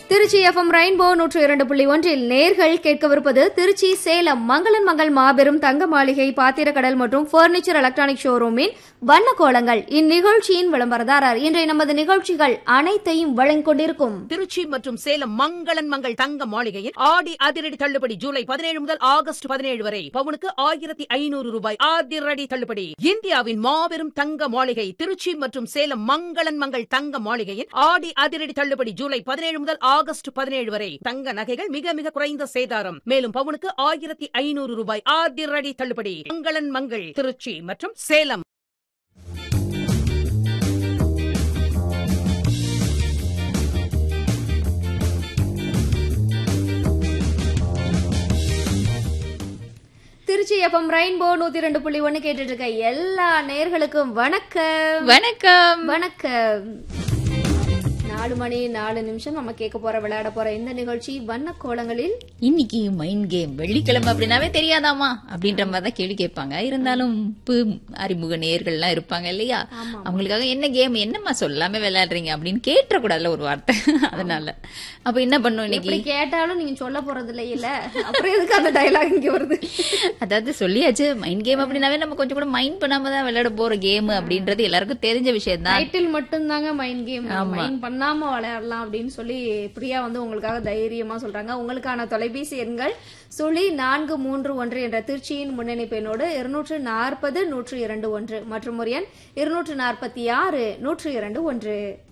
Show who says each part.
Speaker 1: Trichy FM rainbow நூற்று இரண்டு புள்ளி ஒன்றில் நேர்கள் கேட்கவிருப்பது திருச்சி சேலம் மங்களன் மங்கள் மாபெரும் தங்க மாளிகை பாத்திரக்கடல் மற்றும் பர்னிச்சர் எலக்ட்ரானிக் ஷோரூமின் வண்ண கோலங்கள் இந்நிகழ்ச்சியின் விளம்பரதாரர் இன்றைய நமது நிகழ்ச்சிகள் அனைத்தையும் வழங்கிக் கொண்டிருக்கும்
Speaker 2: திருச்சி மற்றும் சேலம் மங்களன் மங்கள் தங்க மாளிகையில் ஆடி அதிரடி தள்ளுபடி ஜூலை பதினேழு முதல் ஆகஸ்ட் பதினேழு வரை பவுனுக்கு ஆயிரத்தி ஐநூறு ரூபாய் அதிரடி தள்ளுபடி இந்தியாவின் மாபெரும் தங்க மாளிகை திருச்சி மற்றும் சேலம் மங்களன் மங்கள் தங்க மாளிகையில் ஆடி அதிரடி தள்ளுபடி ஜூலை பதினேழு முதல் ஆகஸ்ட் பதினேழு வரை தங்க நகைகள் மிக மிக குறைந்த சேதாரம் மேலும் பவுனுக்கு ஆயிரத்தி ஐநூறு ரூபாய் அதிரடி தள்ளுபடி மங்களன் மங்கள் திருச்சி மற்றும் சேலம்
Speaker 1: திருச்சி எஃப்எம் ரெயின்போ நூத்தி ரெண்டு புள்ளி ஒன்னு கேட்டுட்டு இருக்க எல்லா நேர்களுக்கும் வணக்கம்
Speaker 3: வணக்கம்
Speaker 1: வணக்கம் நாலு மணி நாலு நிமிஷம் நம்ம கேட்க போற விளையாட போற இந்த நிகழ்ச்சி வண்ண கோலங்களில்
Speaker 3: இன்னைக்கு மைண்ட் கேம் வெள்ளிக்கிழமை அப்படின்னாவே தெரியாதாமா அப்படின்ற மாதிரி தான் கேள்வி கேட்பாங்க இருந்தாலும் பு அறிமுக நேயர்கள்லாம் இருப்பாங்க இல்லையா அவங்களுக்காக என்ன கேம் என்னம்மா சொல்லாம விளையாடுறீங்க அப்படின்னு கேட்டக்கூடாதுல ஒரு வார்த்தை அதனால அப்ப என்ன பண்ணும் இன்னைக்கு
Speaker 1: இப்படி கேட்டாலும் நீங்க சொல்ல போறது இல்லையில அப்புறம் எதுக்கு அந்த டைலாக் இங்க வருது
Speaker 3: அதாவது சொல்லியாச்சு மைண்ட் கேம் அப்படின்னாவே நம்ம கொஞ்சம் கூட மைண்ட் பண்ணாம தான் விளையாட போற கேம் அப்படின்றது எல்லாருக்கும் தெரிஞ்ச விஷயம் தான்
Speaker 1: டைட்டில் மட்டும்தாங்க மைண்ட் கேம் மைண்ட் பண்ணாம விளையாடலாம் அப்படின்னு சொல்லி பிரியா வந்து உங்களுக்காக தைரியமா சொல்றாங்க உங்களுக்கான தொலைபேசி எண்கள் சுழி நான்கு மூன்று ஒன்று என்ற திருச்சியின் முன்னணி பெண்ணோடு இருநூற்று நாற்பது நூற்று இரண்டு ஒன்று மற்றும் ஒரு எண் இருநூற்று நாற்பத்தி ஆறு நூற்று இரண்டு ஒன்று